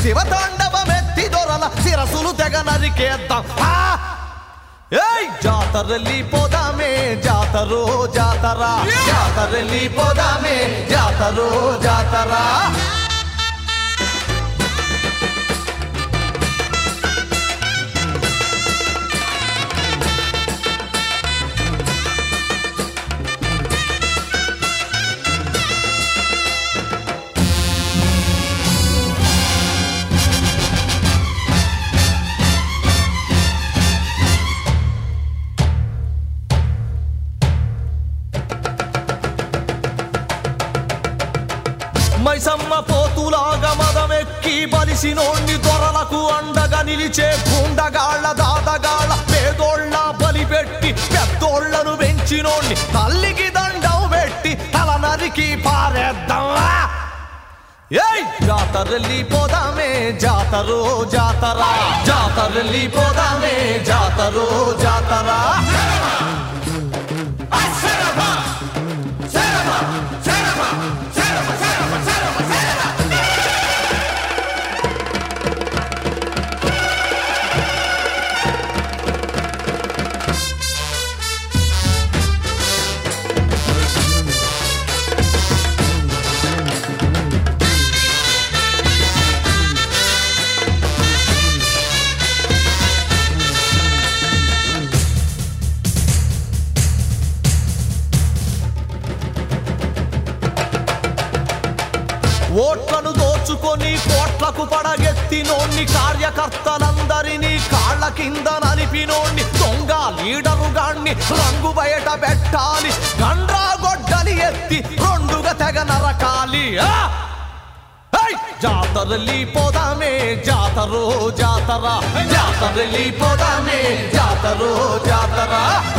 శివతాండవమెత్తి దొరల శిరసులు తెగ నరికేద్దాం ఆ! ఏయ్ జాతరల్లి పోదామే జాతరో జాతర జాతరల్లి పోదామే జాతరో జాతర మైసమ్మ పోతులాగా మదమెక్కి బలిసినోణ్ణి దొరలకు అండగా నిలిచే గుండగాళ్ళ దాదగాళ్ళ పేదోళ్ళ బలిపెట్టి పెద్దోళ్లను పెంచినోణ్ణి తల్లికి దండం పెట్టి తల నరికి పారేద్దాం ఆ! ఏయ్ జాతరల్లి పోదామే జాతరో జాతర జాతరల్లి పోదామే జాతరో జాతర ఓట్లను దోచుకొని కోట్లకు పడగెత్తినోణ్ణి కార్యకర్తలందరినీ కాళ్ళ కింద నలిపినోణ్ణి దొంగ లీడరుగాణ్ణి రంగు బయట పెట్టాలి గండ్రా గొడ్డలి ఎత్తి రెండుగా తెగ నరకాలి ఆ! ఏయ్! జాతరల్లి పోదామే జాతరో జాతర జాతరల్లి పోదామే జాతరో జాతర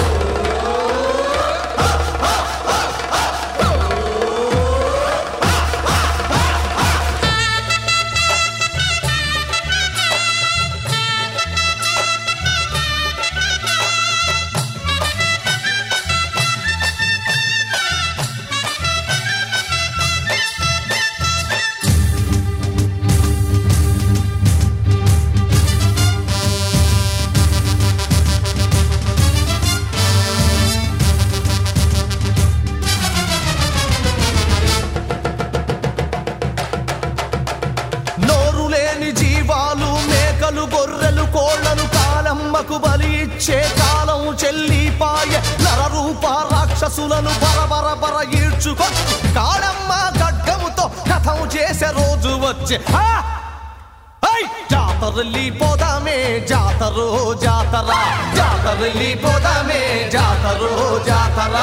నోరు లేని జీవాలు మేకలు గొర్రెలు కోళ్లను కాలమ్మకు బలి ఇచ్చే కాలం చెల్లిపాయ నరరూప రాక్షసులను బరబర బర ఈడ్చుకొచ్చి కాళమ్మ గడ్డముతో కథం చేసే రోజు వచ్చే ఆ! ఐ! జాతరల్లి పోదామే జాతరో జాతర జాతరల్లి పోదామే జాతరో జాతర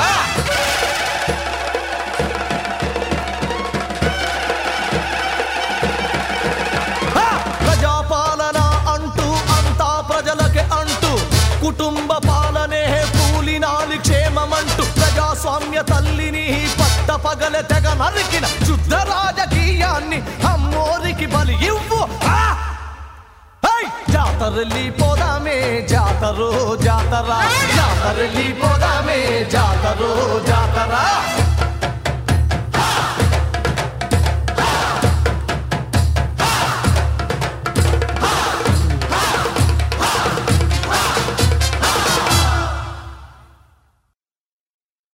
హా! ప్రజాపాలన అంటూ అంతా ప్రజలకే అంటూ కుటుంబ పాలనే కూలినాలి క్షేమమంటూ ప్రజాస్వామ్య తల్లిని పట్ట పగల తెగ నరికిన శుద్ధ రాజకీయాన్ని అమ్మోరికి బలి ఇవ్వు హా! హై! జాతరల్లి పోదామే జాతరో జాతర జాతరల్లి పోదామే జాతరో జాతర